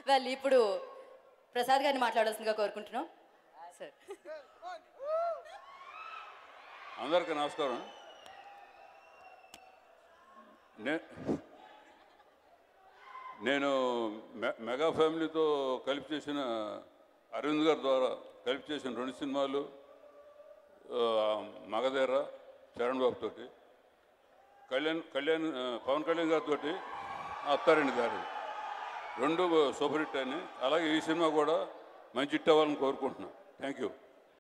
వాళ్ళు ఇప్పుడు ప్రసాద్ గారిని మాట్లాడాల్సిందిగా కోరుకుంటున్నాం సార్ అందరికీ నమస్కారం నే నేను మె- మెగా ఫ్యామిలీతో కలిపి చేసిన అరవింద్ గారి ద్వారా కలిపి చేసిన రెండు సినిమాలు ఆ, మగధీర చరణ్ బాబు తోటి కళ్యాణ్ కళ్యాణ్ ఆ, పవన్ కళ్యాణ్ గారితో అత్తారెడ్డి గారు రెండు సూపర్ హిట్ అని అలాగే ఈ సినిమా కూడా మంచి హిట్ అవ్వాలని కోరుకుంటున్నాను థ్యాంక్ యూ